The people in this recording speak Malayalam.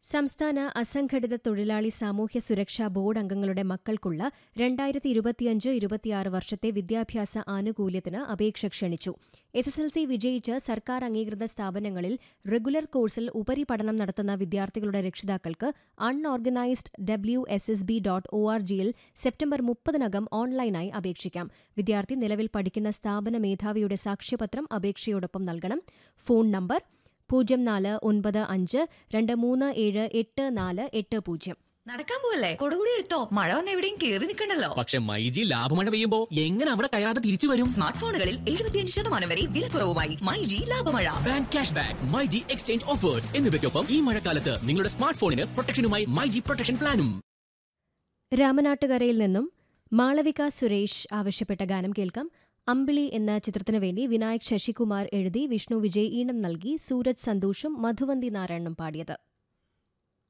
സംസ്ഥാന അസംഘടിത തൊഴിലാളി സാമൂഹ്യ സുരക്ഷാ ബോർഡ് അംഗങ്ങളുടെ മക്കൾക്കുള്ള രണ്ടായിരത്തി ഇരുപത്തിയഞ്ച് ഇരുപത്തിയാറ് വർഷത്തെ വിദ്യാഭ്യാസ ആനുകൂല്യത്തിന് അപേക്ഷ ക്ഷണിച്ചു എസ് എസ് എൽ സി വിജയിച്ച് സർക്കാർ അംഗീകൃത സ്ഥാപനങ്ങളിൽ റെഗുലർ കോഴ്സിൽ ഉപരിപഠനം നടത്തുന്ന വിദ്യാർത്ഥികളുടെ രക്ഷിതാക്കൾക്ക് unorganised W S S B dot O R ജിയിൽ സെപ്റ്റംബർ മുപ്പതിനകം ഓൺലൈനായി അപേക്ഷിക്കാം വിദ്യാർത്ഥി നിലവിൽ പഠിക്കുന്ന സ്ഥാപന മേധാവിയുടെ സാക്ഷ്യപത്രം അപേക്ഷയോടൊപ്പം നൽകണം ഫോൺ നമ്പർ പൂജ്യം നാല് ഒൻപത് അഞ്ച് രണ്ട് മൂന്ന് ഏഴ് എട്ട് നാല് എട്ട് പൂജ്യം നടക്കാൻ പോവല്ലേ കൊടുകൂടി എടുത്തോ മഴ വന്ന് എവിടെയും കേറി നിൽക്കണ്ടല്ലോ പക്ഷെ മൈജി ലാഭമഴ പെയ്യുമ്പോ എങ്ങനെ അവിടെ കയറാതെ തിരിച്ചു വരും സ്മാർട്ട് ഫോണുകളിൽ എഴുപത്തിയഞ്ച് ശതമാനം വരെ വിലക്കുറവുമായി മൈ ജി ലാഭമഴ bank cashback myG exchange offers എന്നിവയ്ക്കൊപ്പം ഈ മഴക്കാലത്ത് നിങ്ങളുടെ സ്മാർട്ട് ഫോണിന് പ്രൊട്ടക്ഷനുമായി മൈജി പ്രൊട്ടക്ഷൻ പ്ലാനും രാമനാട്ടുകരയിൽ നിന്നും മാളവിക സുരേഷ് ആവശ്യപ്പെട്ട ഗാനം കേൾക്കാം അമ്പിളി എന്ന ചിത്രത്തിനു വേണ്ടി വിനായക് ശശികുമാർ എഴുതി വിഷ്ണു വിജയ് ഈണം നൽകി സൂരജ് സന്തോഷും മധുവന്തി നാരായണനും പാടിയത്